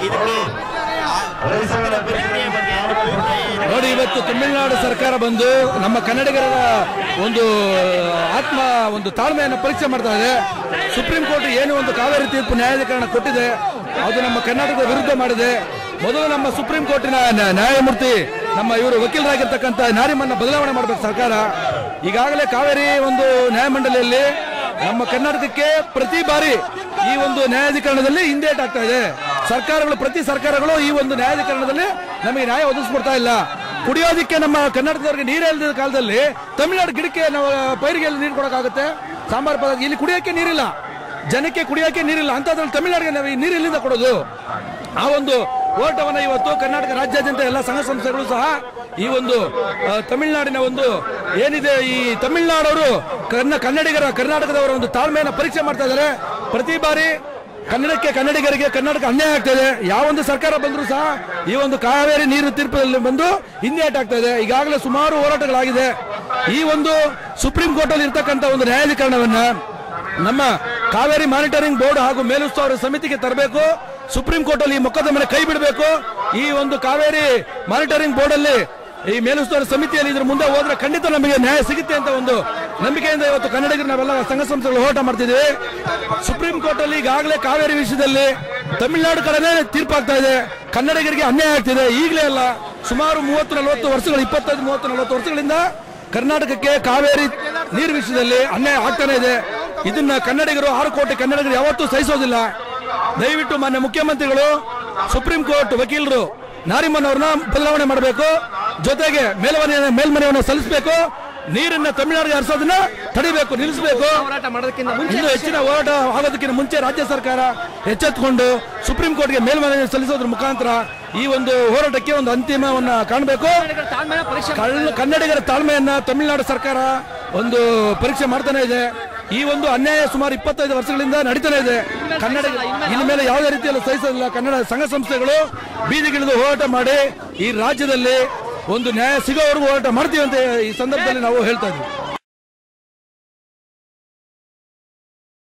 ಇದಕ್ಕೆ ಸಮರ ಪ್ರಕ್ರಿಯೆ ಬಗ್ಗೆ ಅಭಿಪ್ರಾಯ ನೋಡಿ ಇವತ್ತು ತಮಿಳುನಾಡು ಸರ್ಕಾರ ಬಂದು ನಮ್ಮ ಕನ್ನಡಿಗರ ಒಂದು ಆತ್ಮ ಒಂದು ತಾಳ್ಮೆಯನ್ನು ಪರೀಕ್ಷೆ ಮಾಡ್ತಾ ಇದೆ ಸುಪ್ರೀಂ ಕೋರ್ಟ್ ಏನು ಒಂದು ಕಾವೇರಿ ತೀರ್ಪು ನ್ಯಾಯಾಧೀಕರಣ ಕೊಟ್ಟಿದೆ ಅದು ನಮ್ಮ ಕರ್ನಾಟಕದ ವಿರುದ್ಧ ಮಾಡಿದೆ ಮೊದಲು ನಮ್ಮ ಸುಪ್ರೀಂ ಕೋರ್ಟಿನ ನ್ಯಾ- ನ್ಯಾಯಮೂರ್ತಿ ನಮ್ಮ ಇವರು ವಕೀಲರಾಗಿರ್ತಕ್ಕಂಥ ನಾರಿಮನ್ನ ಬದಲಾವಣೆ ಮಾಡಬೇಕು ಸರ್ಕಾರ ಈಗಾಗಲೇ ಕಾವೇರಿ ಒಂದು ನ್ಯಾಯಮಂಡಳಿಯಲ್ಲಿ ನಮ್ಮ ಕರ್ನಾಟಕಕ್ಕೆ ಪ್ರತಿ ಬಾರಿ ಈ ಒಂದು ನ್ಯಾಯಾಧೀಕರಣದಲ್ಲಿ ಹಿಂದೇಟ್ ಆಗ್ತಾ ಇದೆ ಸರ್ಕಾರಗಳು ಪ್ರತಿ ಸರ್ಕಾರಗಳು ಈ ಒಂದು ನ್ಯಾಯಾಧೀಕರಣದಲ್ಲಿ ನಮಗೆ ನ್ಯಾಯ ಒದಗಿಸ್ಕೊಡ್ತಾ ಇಲ್ಲ ಕುಡಿಯೋದಕ್ಕೆ ನಮ್ಮ ಕರ್ನಾಟಕದವರಿಗೆ ನೀರೇ ಇಲ್ಲದ ಕಾಲದಲ್ಲಿ ತಮಿಳುನಾಡು ಗಿಡಕ್ಕೆ ನಾವು ಪೈರಿಗೆ ಎಲ್ಲಿ ನೀರು ಕೊಡೋಕ್ಕಾಗುತ್ತೆ ಸಾಂಬಾರ್ ಪದಾರ್ಥ ಇಲ್ಲಿ ಕುಡಿಯೋಕ್ಕೆ ನೀರಿಲ್ಲ ಜನಕ್ಕೆ ಕುಡಿಯೋಕೆ ನೀರಿಲ್ಲ ಅಂತದ್ರಲ್ಲಿ ತಮಿಳುನಾಡಿಗೆ ನಾವು ಈ ನೀರು ಎಲ್ಲಿಂದ ಕೊಡೋದು ಆ ಒಂದು ಹೋರಾಟವನ್ನ ಇವತ್ತು ಕರ್ನಾಟಕ ರಾಜ್ಯಾದ್ಯಂತ ಎಲ್ಲ ಸಂಘ ಸಂಸ್ಥೆಗಳು ಸಹ ಈ ಒಂದು ಆ, ತಮಿಳುನಾಡಿನ ಒಂದು ಏನಿದೆ ಈ ತಮಿಳುನಾಡವರು ಕನ್ನ ಕನ್ನಡಿಗರ ಕರ್ನಾಟಕದವರ ಒಂದು ತಾಳ್ಮೆಯನ್ನು ಪರೀಕ್ಷೆ ಮಾಡ್ತಾ ಇದ್ದಾರೆ ಪ್ರತಿ ಬಾರಿ ಕನ್ನಡಕ್ಕೆ ಕನ್ನಡಿಗರಿಗೆ ಕರ್ನಾಟಕ ಅನ್ಯಾಯ ಆಗ್ತಾ ಇದೆ ಯಾವೊಂದು ಸರ್ಕಾರ ಬಂದರೂ ಸಹ ಈ ಒಂದು ಕಾವೇರಿ ನೀರು ತೀರ್ಪಲ್ಲಿ ಬಂದು ಹಿಂದೇಟ್ ಆಗ್ತಾ ಇದೆ ಈಗಾಗಲೇ ಸುಮಾರು ಹೋರಾಟಗಳಾಗಿದೆ ಈ ಒಂದು ಸುಪ್ರೀಂ ಕೋರ್ಟ್ ಅಲ್ಲಿ ಇರ್ತಕ್ಕಂಥ ಒಂದು ನ್ಯಾಯಾಧೀಕರಣವನ್ನ ನಮ್ಮ ಕಾವೇರಿ ಮಾನಿಟರಿಂಗ್ ಬೋರ್ಡ್ ಹಾಗೂ ಮೇಲುಸ್ತುವಾರಿ ಸಮಿತಿಗೆ ತರಬೇಕು ಸುಪ್ರೀಂ ಕೋರ್ಟ್ ಅಲ್ಲಿ ಈ ಮೊಕದ್ದಮೆನ ಕೈ ಬಿಡಬೇಕು ಈ ಒಂದು ಕಾವೇರಿ ಮಾನಿಟರಿಂಗ್ ಬೋರ್ಡ್ ಅಲ್ಲಿ ಈ ಮೇಲುಸ್ತುವಾರಿ ಸಮಿತಿಯಲ್ಲಿ ಇದ್ರ ಮುಂದೆ ಹೋದ್ರೆ ಖಂಡಿತ ನಮಗೆ ನ್ಯಾಯ ಸಿಗುತ್ತೆ ಅಂತ ಒಂದು ನಂಬಿಕೆಯಿಂದ ಇವತ್ತು ಕನ್ನಡಿಗರು ನಾವೆಲ್ಲ ಸಂಘ ಸಂಸ್ಥೆಗಳು ಹೋರಾಟ ಮಾಡ್ತಿದ್ದೀವಿ ಸುಪ್ರೀಂ ಕೋರ್ಟ್ ಅಲ್ಲಿ ಈಗಾಗಲೇ ಕಾವೇರಿ ವಿಷಯದಲ್ಲಿ ತಮಿಳುನಾಡು ಕಡೆನೇ ತೀರ್ಪಾಗ್ತಾ ಇದೆ ಕನ್ನಡಿಗರಿಗೆ ಅನ್ಯಾಯ ಆಗ್ತಿದೆ ಈಗಲೇ ಅಲ್ಲ ಸುಮಾರು ಮೂವತ್ತು ನಲವತ್ತು ವರ್ಷಗಳು ಇಪ್ಪತ್ತೈದು ಮೂವತ್ತು ನಲವತ್ತು ವರ್ಷಗಳಿಂದ ಕರ್ನಾಟಕಕ್ಕೆ ಕಾವೇರಿ ನೀರು ವಿಷಯದಲ್ಲಿ ಅನ್ಯಾಯ ಆಗ್ತಾನೆ ಇದೆ ಇದನ್ನ ಕನ್ನಡಿಗರು ಆರು ಕೋಟಿ ಕನ್ನಡಿಗರು ಯಾವತ್ತೂ ಸಹಿಸೋದಿಲ್ಲ ದಯವಿಟ್ಟು ಮಾನ್ಯ ಮುಖ್ಯಮಂತ್ರಿಗಳು ಸುಪ್ರೀಂ ಕೋರ್ಟ್ ವಕೀಲರು ನಾರಿಮನ್ ಅವ್ರನ್ನ ಬದಲಾವಣೆ ಮಾಡಬೇಕು ಜೊತೆಗೆ ಮೇಲ್ಮನೆ ಮೇಲ್ಮನೆಯನ್ನು ಸಲ್ಲಿಸಬೇಕು ನೀರನ್ನ ತಮಿಳುನಾಡಿಗೆ ಹರಿಸೋದನ್ನ ತಡಿಬೇಕು ನಿಲ್ಲಿಸಬೇಕು ಹೋರಾಟ ಮಾಡೋದಕ್ಕಿಂತ ಮುಂಚೆ ಇನ್ನು ಹೆಚ್ಚಿನ ಹೋರಾಟ ಆಗೋದಕ್ಕಿಂತ ಮುಂಚೆ ರಾಜ್ಯ ಸರ್ಕಾರ ಎಚ್ಚೆತ್ತುಕೊಂಡು ಸುಪ್ರೀಂ ಕೋರ್ಟ್ಗೆ ಮೇಲ್ಮನೆ ಸಲ್ಲಿಸೋದ್ರ ಮುಖಾಂತರ ಈ ಒಂದು ಹೋರಾಟಕ್ಕೆ ಒಂದು ಅಂತಿಮವನ್ನ ಕಾಣಬೇಕು ಕನ್ನಡಿಗರ ತಾಳ್ಮೆನ ಪರೀಕ್ಷೆ ಕಳ್ಳ ಕನ್ನಡಿಗರ ತಾಳ್ಮೆಯನ್ನ ತಮಿಳುನಾಡು ಸರ್ಕಾರ ಒಂದು ಪರೀಕ್ಷೆ ಮಾಡ್ತಾನೆ ಇದೆ ಈ ಒಂದು ಅನ್ಯಾಯ ಸುಮಾರು ಇಪ್ಪತ್ತೈದು ವರ್ಷಗಳಿಂದ ನಡೀತಾನೆ ಇದೆ ಕನ್ನಡ ಇನ್ನು ಮೇಲೆ ಯಾವುದೇ ರೀತಿಯಲ್ಲಿ ಸಹಿಸೋದಿಲ್ಲ ಕನ್ನಡ ಸಂಘ ಸಂಸ್ಥೆಗಳು ಬೀದಿಗಿಳಿದು ಹೋರಾಟ ಮಾಡಿ ಈ ರಾಜ್ಯದಲ್ಲಿ ಒಂದು ನ್ಯಾಯ ಸಿಗೋವರೆಗೂ ಹೋರಾಟ ಮಾಡ್ತೀವಿ ಅಂತ ಈ ಸಂದರ್ಭದಲ್ಲಿ ನಾವು ಹೇಳ್ತಾ ಇದ್ದೀವಿ